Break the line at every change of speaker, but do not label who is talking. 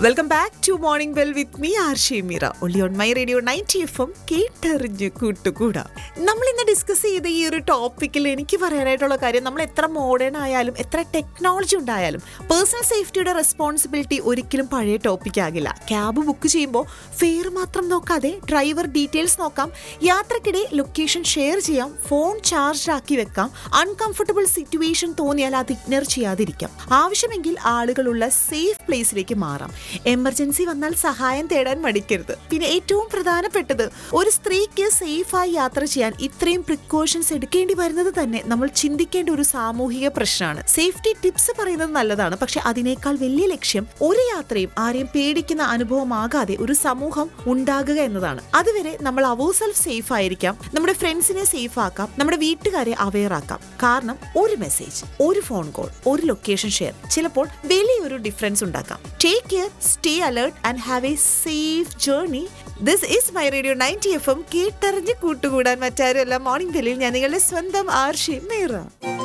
welcome back to morning bell with me ആർ ഷീമിറ ഒള്ളി on my radio ninety F M കേട്ടറിഞ്ഞ് കൂട്ടുകൂടാ നമ്മൾ ഇന്ന് ഡിസ്കസ് ചെയ്ത ഈ ഒരു ടോപ്പിക്കിൽ എനിക്ക് പറയാനായിട്ടുള്ള കാര്യം നമ്മൾ എത്ര മോഡേൺ ആയാലും എത്ര ടെക്നോളജി ഉണ്ടായാലും പേഴ്സണൽ സേഫ്റ്റിയുടെ റെസ്പോൺസിബിലിറ്റി ഒരിക്കലും പഴയ ടോപ്പിക് ആകില്ല ക്യാബ് ബുക്ക് ചെയ്യുമ്പോൾ ഫെയർ മാത്രം നോക്കാതെ ഡ്രൈവർ ഡീറ്റെയിൽസ് നോക്കാം യാത്രക്കിടെ ലൊക്കേഷൻ ഷെയർ ചെയ്യാം ഫോൺ ചാർജ് ആക്കി വെക്കാം അൺകംഫർട്ടബിൾ സിറ്റുവേഷൻ തോന്നിയാൽ അത് ഇഗ്നർ ചെയ്യാതിരിക്കാം ആവശ്യമെങ്കിൽ ആളുകളുള്ള സേഫ് പ്ലേസിലേക്ക് മാറാം എമർജൻസി വന്നാൽ സഹായം തേടാൻ മടിക്കരുത് പിന്നെ ഏറ്റവും പ്രധാനപ്പെട്ടത് ഒരു സ്ത്രീക്ക് സേഫായി യാത്ര ചെയ്യാൻ ഇത്രയും പ്രിക്കോഷൻസ് എടുക്കേണ്ടി വരുന്നത് തന്നെ നമ്മൾ ചിന്തിക്കേണ്ട ഒരു സാമൂഹിക പ്രശ്നമാണ് സേഫ്റ്റി ടിപ്സ് പറയുന്നത് നല്ലതാണ് പക്ഷെ അതിനേക്കാൾ വലിയ ലക്ഷ്യം ഒരു യാത്രയും ആരെയും പേടിക്കുന്ന അനുഭവമാകാതെ ഒരു സമൂഹം ഉണ്ടാകുക എന്നതാണ് അതുവരെ നമ്മൾ അവോ സെൽഫ് സേഫ് ആയിരിക്കാം നമ്മുടെ ഫ്രണ്ട്സിനെ സേഫ് ആക്കാം നമ്മുടെ വീട്ടുകാരെ അവെയർ ആക്കാം കാരണം ഒരു മെസ്സേജ് ഒരു ഫോൺ കോൾ ഒരു ലൊക്കേഷൻ ഷെയർ ചിലപ്പോൾ വലിയൊരു ഡിഫറൻസ് ഉണ്ടാക്കാം take care stay alert and have a safe journey this is my radio ninety F M കേട്ടറിഞ്ഞ് കൂട്ടുകൂടാൻ മറ്റാരുമല്ല മോർണിംഗ് ബെല്ലിൽ ഞാൻ നിങ്ങളുടെ സ്വന്തം ആർഷി മേറ